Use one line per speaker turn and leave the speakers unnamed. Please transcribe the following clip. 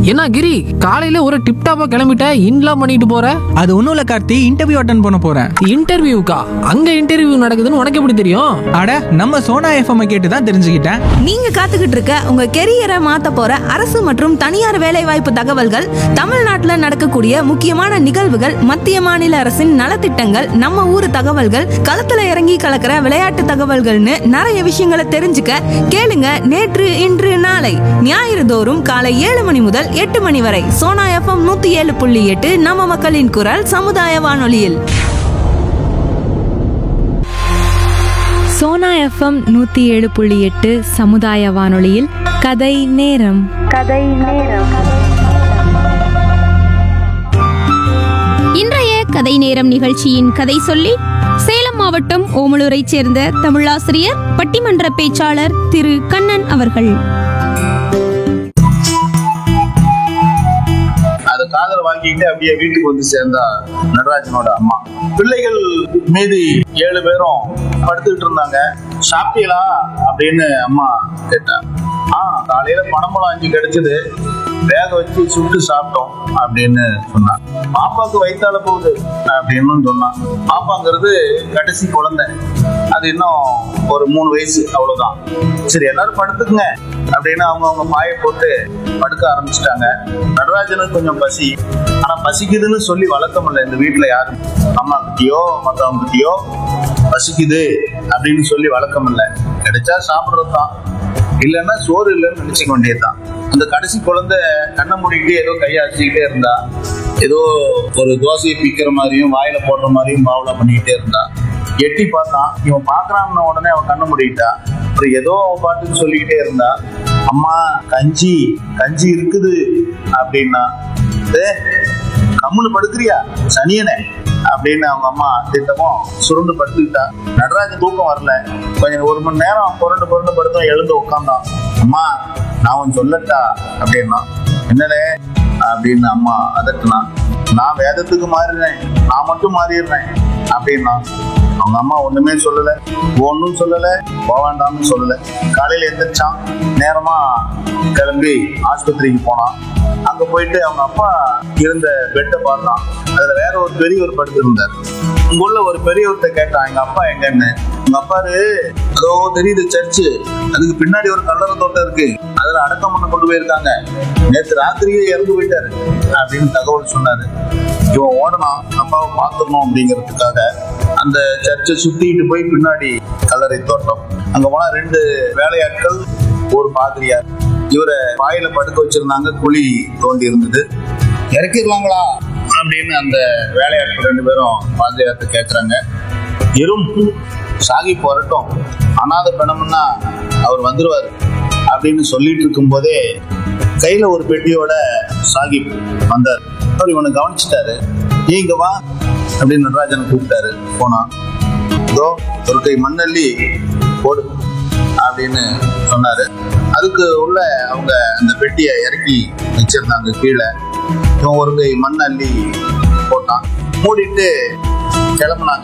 என்ன கிரி காலையில ஒரு டிப்டாப்பா கிளம்பிட்ட இன்லாம் பண்ணிட்டு போற
அது ஒன்றும் இல்லை கார்த்தி இன்டர்வியூ அட்டன் பண்ண போகிறேன்
இன்டர்வியூக்கா அங்க இன்டர்வியூ நடக்குதுன்னு உனக்கு எப்படி தெரியும்
அட நம்ம சோனா எஃப்எம் கேட்டு தான் தெரிஞ்சுக்கிட்டேன்
நீங்க காத்துக்கிட்டு இருக்க உங்க கெரியரை மாத்த போற அரசு மற்றும் தனியார் வேலைவாய்ப்பு தகவல்கள் தமிழ்நாட்டுல நடக்கக்கூடிய முக்கியமான நிகழ்வுகள் மத்திய மாநில அரசின் நலத்திட்டங்கள் நம்ம ஊர் தகவல்கள் களத்துல இறங்கி கலக்கிற விளையாட்டு தகவல்கள்னு நிறைய விஷயங்களை தெரிஞ்சுக்க கேளுங்க நேற்று இன்று நாளை ஞாயிறு தோறும் காலை ஏழு மணி முதல் எட்டு மணி வரை சோனா எஃப்எம் நூத்தி ஏழு புள்ளி எட்டு நம்ம மக்களின் குரல் சமுதாய வானொலியில்
சோனா எஃப்எம் நூற்றி ஏழு புள்ளி எட்டு சமுதாய வானொலியில் கதை நேரம்
இன்றைய கதை நேரம் நிகழ்ச்சியின் கதை சொல்லி சேலம் மாவட்டம் ஓமலூரைச் சேர்ந்த தமிழாசிரியர் பட்டிமன்ற பேச்சாளர் திரு கண்ணன் அவர்கள்
அது காதல் வாங்கிட்டு அப்படியே வீட்டுக்கு வந்து சேர்ந்தா நடராஜனோட அம்மா பிள்ளைகள் மீதி ஏழு பேரும் படுத்துக்கிட்டு இருந்தாங்க சாப்பிட்டீங்களா அப்படின்னு அம்மா கேட்டா ஆ காலையில பணம்பழம் அஞ்சு கிடைச்சது வேக வச்சு சுட்டு சாப்பிட்டோம் அப்படின்னு சொன்னான் பாப்பாக்கு வயித்தால போகுது அப்படின்னு சொன்னான் பாப்பாங்கிறது கடைசி குழந்தை அது இன்னும் ஒரு மூணு வயசு அவ்வளவுதான் சரி எல்லாரும் படுத்துக்குங்க அப்படின்னு அவங்க அவங்க பாயை போட்டு படுக்க ஆரம்பிச்சிட்டாங்க நடராஜனுக்கு கொஞ்சம் பசி ஆனா பசிக்குதுன்னு சொல்லி வளர்க்க முடியல இந்த வீட்டுல யாரும் அம்மா கிட்டயோ மத்தவங்க கிட்டயோ பசிக்குது அப்படின்னு சொல்லி வளர்க்க முடியல கிடைச்சா சாப்பிடுறது தான் இல்லைன்னா சோறு இல்லைன்னு நினைச்சுக்க வேண்டியதுதான் அந்த கடைசி குழந்தை கண்ணை மூடிக்கிட்டு ஏதோ கையை அடிச்சுக்கிட்டே இருந்தா ஏதோ ஒரு தோசையை பிக்கிற மாதிரியும் வாயில போடுற மாதிரியும் பாவலா பண்ணிக்கிட்டே இருந்தா எட்டி பார்த்தான் இவன் பாக்குறான்னு உடனே அவன் கண்ணை மூடிக்கிட்டா அப்புறம் ஏதோ அவன் பாட்டுக்கு சொல்லிக்கிட்டே இருந்தா அம்மா கஞ்சி கஞ்சி இருக்குது அப்படின்னா "ஏ, கம்முன்னு படுக்கிறியா சனியனே அப்படின்னு அவங்க அம்மா திட்டமும் சுருண்டு படுத்துக்கிட்டா நடராஜன் தூக்கம் வரல கொஞ்சம் ஒரு மணி நேரம் புரண்டு புரண்டு படுத்தோம் எழுந்து உட்காந்தான் அம்மா நான் உன் சொல்லட்டா அப்படின்னா என்னலே அப்படின்னு அம்மா அதட்டுனா நான் வேதத்துக்கு மாறினேன் நான் மட்டும் மாறிடுறேன் அப்படின்னா அவங்க அம்மா ஒண்ணுமே சொல்லல ஒன்னும் சொல்லல போக வேண்டாம்னு சொல்லல காலையில எந்திரிச்சான் நேரமா கிளம்பி ஆஸ்பத்திரிக்கு போனான் அங்க போயிட்டு அவங்க அப்பா இருந்த பெட்டை பார்த்தான் அதுல வேற ஒரு பெரியவர் படுத்திருந்தார் இங்குள்ள ஒரு பெரியவர்கிட்ட கேட்டான் எங்க அப்பா எங்கன்னு உங்க அப்பாரு அதோ தெரியுது சர்ச்சு அதுக்கு பின்னாடி ஒரு கல்லறை தோட்டம் இருக்கு அதுல அடக்கம் பண்ண கொண்டு போயிருக்காங்க நேத்து ராத்திரியே இறந்து போயிட்டாரு அப்படின்னு தகவல் சொன்னாரு இவன் ஓடனான் அப்பாவை பார்த்துடணும் அப்படிங்கிறதுக்காக அந்த சர்ச்சை சுத்திட்டு போய் பின்னாடி கல்லறை தோட்டம் அங்க போனா ரெண்டு வேலையாட்கள் ஒரு பாதிரியார் இவரை வாயில படுக்க வச்சிருந்தாங்க குழி தோண்டி இருந்தது இறக்கிடலாங்களா அப்படின்னு அந்த வேலையாட்கள் ரெண்டு பேரும் பாதிரியார்ட்ட கேக்குறாங்க எறும் சாகி போறட்டும் அனாத பிணம்னா அவர் வந்துருவாரு அப்படின்னு சொல்லிட்டு இருக்கும் போதே கையில ஒரு பெட்டியோட சாகிப் வந்தார் அவர் இவனை கவனிச்சிட்டாரு "ஏய், இங்க வா அப்படின்னு நடராஜனை கூப்பிட்டாரு போனா இதோ ஒரு கை மண்ணள்ளி போடு அப்படின்னு சொன்னாரு அதுக்கு உள்ள அவங்க அந்த பெட்டியை இறக்கி வச்சிருந்தாங்க கீழே இவன் ஒரு கை மண் அள்ளி போட்டான் மூடிட்டு கிளம்புனாங்க